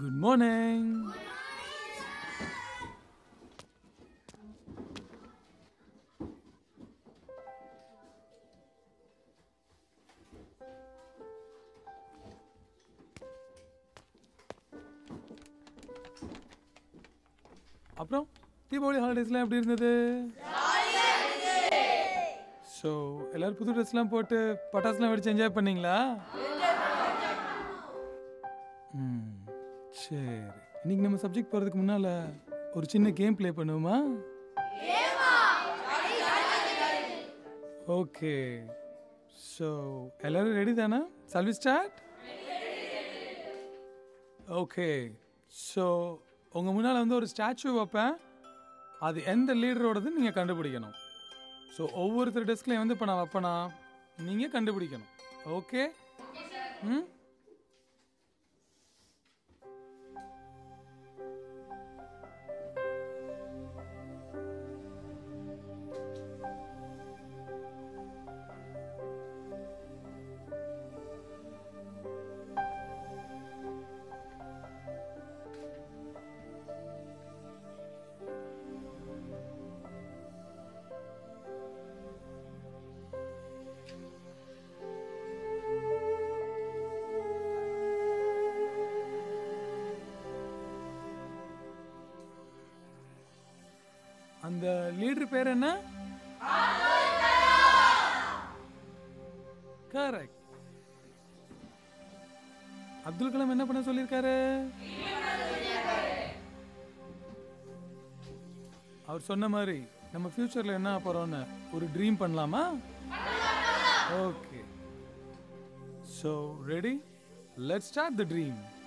good morning அப்புறம் தீபாவளி ஹாலிடேஸ்லாம் எப்படி இருந்தது ஸோ எல்லாரும் புது ட்ரெஸ்லாம் போட்டு பட்டாசுலாம் வெடிச்சு என்ஜாய் பண்ணீங்களா ம் சரி இன்னைக்கு நம்ம சப்ஜெக்ட் போகிறதுக்கு முன்னால் ஒரு சின்ன கேம் ப்ளே பண்ணுவோமா ஓகே ஸோ எல்லாரும் ரெடி தானே சல்வி ஸ்டார்ட் ஓகே ஸோ உங்கள் முன்னால் வந்து ஒரு ஸ்டாச்சு வைப்பேன் அது எந்த லீடரோடது நீங்கள் கண்டுபிடிக்கணும் ஸோ ஒவ்வொருத்தர் டெஸ்க்லையும் வந்து இப்போ நான் வைப்பேனா நீங்கள் கண்டுபிடிக்கணும் ஓகே ம் அந்த லீடர் பேர் என்ன கரெக்ட் அப்துல் கலாம் என்ன பண்ண சொல்லியிருக்காரு அவர் சொன்ன மாதிரி நம்ம ஃபியூச்சர்ல என்ன போறோம்னு ஒரு ட்ரீம் பண்ணலாமா okay so ready let start the dream